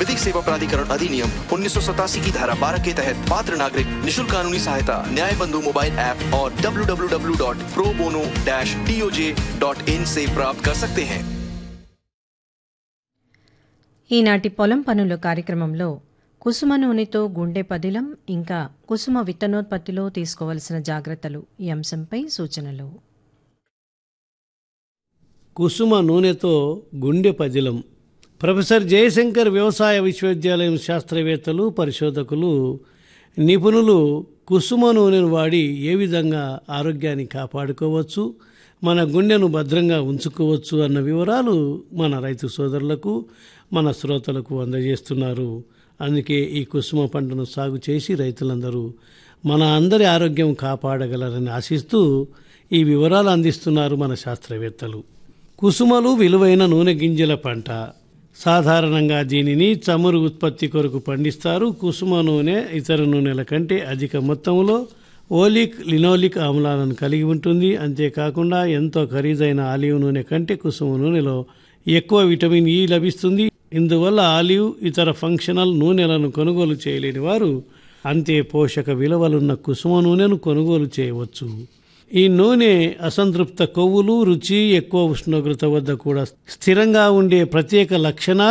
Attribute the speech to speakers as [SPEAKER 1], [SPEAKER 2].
[SPEAKER 1] विधिक सेवा प्राधिकरण अधिनियम उन्नीस की धारा 12 के तहत पात्र नागरिक निशुल्क कानूनी सहायता न्याय बंधु मोबाइल ऐप और www.probono-toj.in से प्राप्त कर सकते हैं
[SPEAKER 2] ఈనాటి పొలం పనుల కార్యక్రమంలో కుసుమ నూనెతో గుండె పదిలం ఇంకా కుసుమ విత్తనోత్పత్తిలో తీసుకోవలసిన జాగ్రత్తలు ఈ అంశంపై సూచనలు
[SPEAKER 3] కుసుమ నూనెతో గుండె పదిలం ప్రొఫెసర్ జయశంకర్ వ్యవసాయ విశ్వవిద్యాలయం శాస్త్రవేత్తలు పరిశోధకులు నిపుణులు కుసుమ నూనెను వాడి ఏ విధంగా ఆరోగ్యాన్ని కాపాడుకోవచ్చు మన గుండెను భద్రంగా ఉంచుకోవచ్చు అన్న వివరాలు మన రైతు సోదరులకు మన శ్రోతలకు అందజేస్తున్నారు అందుకే ఈ కుసుమ పంటను సాగు చేసి రైతులందరూ మన అందరి ఆరోగ్యం కాపాడగలరని ఆశిస్తూ ఈ వివరాలు అందిస్తున్నారు మన శాస్త్రవేత్తలు కుసుమలు విలువైన నూనె గింజల పంట సాధారణంగా దీనిని చమురు ఉత్పత్తి కొరకు పండిస్తారు కుసుమ నూనె ఇతర నూనెల కంటే అధిక మొత్తంలో ఓలిక్ లినోలిక్ ఆమ్లాలను కలిగి ఉంటుంది అంతేకాకుండా ఎంతో ఖరీదైన ఆలివ్ నూనె కంటే కుసుమ నూనెలో ఎక్కువ విటమిన్ ఇ లభిస్తుంది ఇందువల్ల ఆలివ్ ఇతర ఫంక్షనల్ నూనెలను కొనుగోలు చేయలేని వారు అంతే పోషక విలువలున్న కుసుమ నూనెను కొనుగోలు చేయవచ్చు ఈ నూనె అసంతృప్త కొవ్వులు రుచి ఎక్కువ ఉష్ణోగ్రత వద్ద కూడా స్థిరంగా ఉండే ప్రత్యేక లక్షణాలు